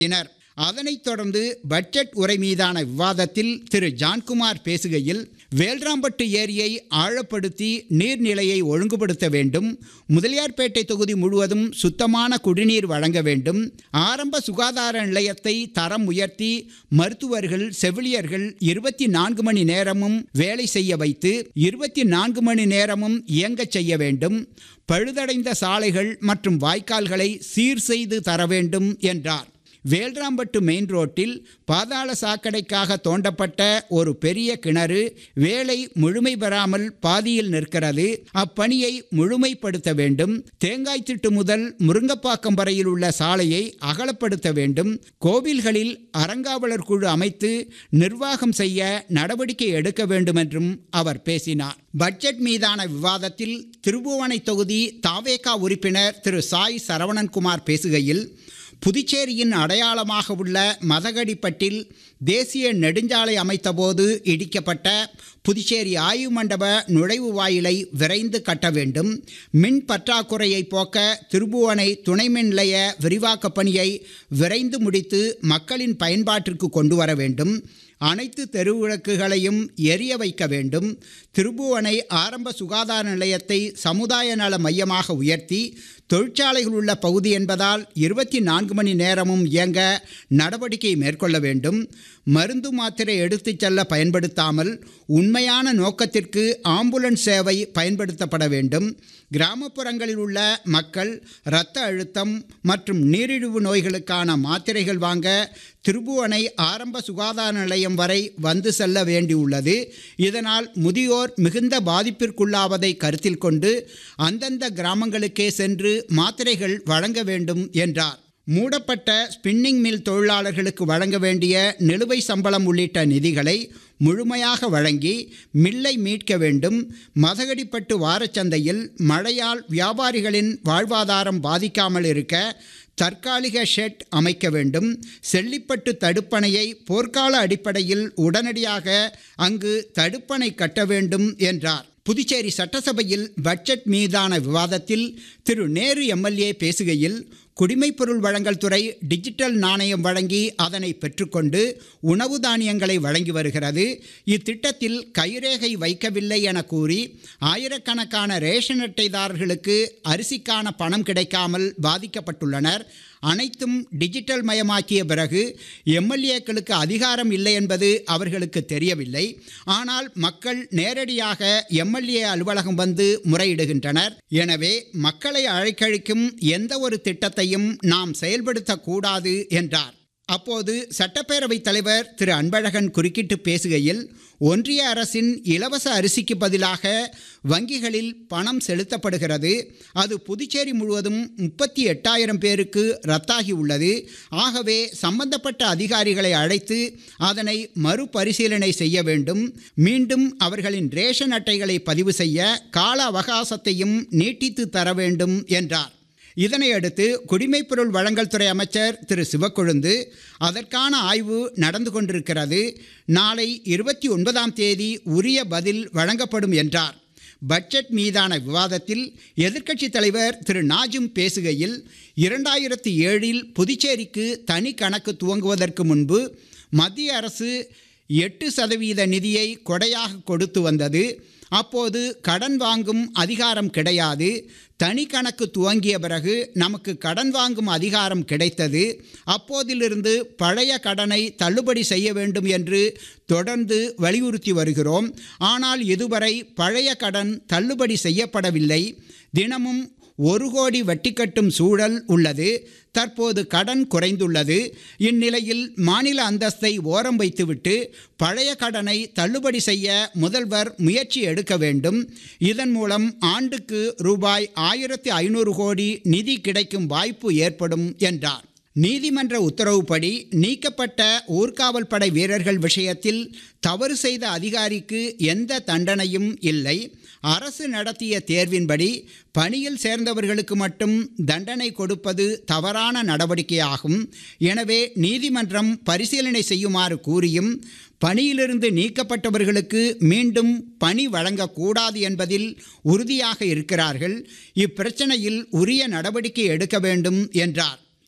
inner அதனைத் தொடர்ந்து budget உரை மீதான விவாதத்தில் திரு ஜான்குமார் பேசுகையில் வேல்ராம்பட்டு ஏரியை ஆழப்படுத்தி நீர்நிலையை ஒழுங்குபடுத்த வேண்டும் முதலியார்பேட்டை தொகுதி முழுவதும் சுத்தமான குடிநீர் வழங்க வேண்டும் ஆரம்ப சுகாதார நிலையத்தை தரம் உயர்த்தி மருத்துவர்கள் செவிலியர்கள் இருபத்தி நான்கு மணி நேரமும் வேலை செய்ய வைத்து இருபத்தி நான்கு மணி நேரமும் இயங்கச் செய்ய வேண்டும் பழுதடைந்த சாலைகள் மற்றும் வாய்க்கால்களை சீர் செய்து தர வேண்டும் என்றார் வேல்ராம்பட்டு மெயின் ரோட்டில் பாதாள சாக்கடைக்காக தோண்டப்பட்ட ஒரு பெரிய கிணறு வேலை முழுமை பெறாமல் பாதியில் நிற்கிறது அப்பணியை முழுமைப்படுத்த வேண்டும் தேங்காய் திட்டு முதல் முருங்கப்பாக்கம் வரையில் உள்ள சாலையை அகலப்படுத்த வேண்டும் கோவில்களில் அறங்காவலர் குழு அமைத்து நிர்வாகம் செய்ய நடவடிக்கை எடுக்க வேண்டும் என்றும் அவர் பேசினார் பட்ஜெட் மீதான விவாதத்தில் திருபுவனை தொகுதி தாவேகா உறுப்பினர் திரு சாய் சரவணன்குமார் பேசுகையில் புதுச்சேரியின் அடையாளமாக உள்ள மதகடிப்பட்டில் தேசிய நெடுஞ்சாலை அமைத்தபோது இடிக்கப்பட்ட புதுச்சேரி ஆய்வு மண்டப நுழைவு வாயிலை விரைந்து கட்ட வேண்டும் மின் பற்றாக்குறையை போக்க திருபுவனை துணை மின் நிலைய விரிவாக்கப் பணியை விரைந்து முடித்து மக்களின் பயன்பாட்டிற்கு கொண்டு வர வேண்டும் அனைத்து தெருவிளக்குகளையும் எரிய வைக்க வேண்டும் திருபுவனை ஆரம்ப சுகாதார நிலையத்தை சமுதாய நல மையமாக உயர்த்தி தொழிற்சாலைகள் உள்ள பகுதி என்பதால் இருபத்தி நான்கு மணி நேரமும் இயங்க நடவடிக்கை மேற்கொள்ள வேண்டும் மருந்து மாத்திரை எடுத்துச் செல்ல பயன்படுத்தாமல் உண்மையான நோக்கத்திற்கு ஆம்புலன்ஸ் சேவை பயன்படுத்தப்பட வேண்டும் கிராமப்புறங்களில் உள்ள மக்கள் இரத்த அழுத்தம் மற்றும் நீரிழிவு நோய்களுக்கான மாத்திரைகள் வாங்க திருபுவனை ஆரம்ப சுகாதார நிலையம் வரை வந்து செல்ல வேண்டியுள்ளது இதனால் முதியோர் மிகுந்த பாதிப்பிற்குள்ளாவதை கருத்தில் கொண்டு அந்தந்த கிராமங்களுக்கே சென்று மாத்திரைகள் வழங்க வேண்டும் என்றார் மூடப்பட்ட ஸ்பின்னிங் மில் தொழிலாளர்களுக்கு வழங்க வேண்டிய நிலுவை சம்பளம் உள்ளிட்ட நிதிகளை முழுமையாக வழங்கி மில்லை மீட்க வேண்டும் மதகடிப்பட்டு வாரச்சந்தையில் மழையால் வியாபாரிகளின் வாழ்வாதாரம் பாதிக்காமல் இருக்க தற்காலிக ஷெட் அமைக்க வேண்டும் செல்லிப்பட்டு தடுப்பணையை போர்க்கால அடிப்படையில் உடனடியாக அங்கு தடுப்பணை கட்ட வேண்டும் என்றார் புதுச்சேரி சட்டசபையில் பட்ஜெட் மீதான விவாதத்தில் திரு நேரு எம்எல்ஏ பேசுகையில் குடிமைப்பொருள் வழங்கல் துறை டிஜிட்டல் நாணயம் வழங்கி அதனை பெற்றுக்கொண்டு உணவு தானியங்களை வழங்கி வருகிறது இத்திட்டத்தில் கைரேகை வைக்கவில்லை என கூறி ஆயிரக்கணக்கான ரேஷன் அட்டைதாரர்களுக்கு அரிசிக்கான பணம் கிடைக்காமல் பாதிக்கப்பட்டுள்ளனர் அனைத்தும் டிஜிட்டல் மயமாக்கிய பிறகு எம்எல்ஏக்களுக்கு அதிகாரம் இல்லை என்பது அவர்களுக்கு தெரியவில்லை ஆனால் மக்கள் நேரடியாக எம்எல்ஏ அலுவலகம் வந்து முறையிடுகின்றனர் எனவே மக்களை அழைக்கழிக்கும் எந்த ஒரு திட்டத்தையும் நாம் செயல்படுத்தக்கூடாது என்றார் அப்போது சட்டப்பேரவைத் தலைவர் திரு அன்பழகன் குறுக்கிட்டு பேசுகையில் ஒன்றிய அரசின் இலவச அரிசிக்கு பதிலாக வங்கிகளில் பணம் செலுத்தப்படுகிறது அது புதுச்சேரி முழுவதும் முப்பத்தி எட்டாயிரம் பேருக்கு ரத்தாகி உள்ளது ஆகவே சம்பந்தப்பட்ட அதிகாரிகளை அழைத்து அதனை மறுபரிசீலனை செய்ய வேண்டும் மீண்டும் அவர்களின் ரேஷன் அட்டைகளை பதிவு செய்ய கால அவகாசத்தையும் நீட்டித்து தர வேண்டும் என்றார் இதனையடுத்து குடிமைப்பொருள் வழங்கல் துறை அமைச்சர் திரு சிவக்கொழுந்து அதற்கான ஆய்வு நடந்து கொண்டிருக்கிறது நாளை இருபத்தி ஒன்பதாம் தேதி உரிய பதில் வழங்கப்படும் என்றார் பட்ஜெட் மீதான விவாதத்தில் எதிர்க்கட்சித் தலைவர் திரு நாஜும் பேசுகையில் இரண்டாயிரத்தி ஏழில் புதுச்சேரிக்கு தனி கணக்கு துவங்குவதற்கு முன்பு மத்திய அரசு எட்டு சதவீத நிதியை கொடையாக கொடுத்து வந்தது அப்போது கடன் வாங்கும் அதிகாரம் கிடையாது தனி கணக்கு துவங்கிய பிறகு நமக்கு கடன் வாங்கும் அதிகாரம் கிடைத்தது அப்போதிலிருந்து பழைய கடனை தள்ளுபடி செய்ய வேண்டும் என்று தொடர்ந்து வலியுறுத்தி வருகிறோம் ஆனால் இதுவரை பழைய கடன் தள்ளுபடி செய்யப்படவில்லை தினமும் ஒரு கோடி வட்டி கட்டும் சூழல் உள்ளது தற்போது கடன் குறைந்துள்ளது இந்நிலையில் மாநில அந்தஸ்தை ஓரம் வைத்துவிட்டு பழைய கடனை தள்ளுபடி செய்ய முதல்வர் முயற்சி எடுக்க வேண்டும் இதன் மூலம் ஆண்டுக்கு ரூபாய் ஆயிரத்தி ஐநூறு கோடி நிதி கிடைக்கும் வாய்ப்பு ஏற்படும் என்றார் நீதிமன்ற உத்தரவுப்படி நீக்கப்பட்ட ஊர்காவல் படை வீரர்கள் விஷயத்தில் தவறு செய்த அதிகாரிக்கு எந்த தண்டனையும் இல்லை அரசு நடத்திய தேர்வின்படி பணியில் சேர்ந்தவர்களுக்கு மட்டும் தண்டனை கொடுப்பது தவறான நடவடிக்கையாகும் எனவே நீதிமன்றம் பரிசீலனை செய்யுமாறு கூறியும் பணியிலிருந்து நீக்கப்பட்டவர்களுக்கு மீண்டும் பணி வழங்கக்கூடாது என்பதில் உறுதியாக இருக்கிறார்கள் இப்பிரச்சனையில் உரிய நடவடிக்கை எடுக்க வேண்டும் என்றார்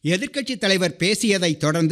எதிர்க்கட்சித் தலைவர் பேசியதைத் தொடர்ந்து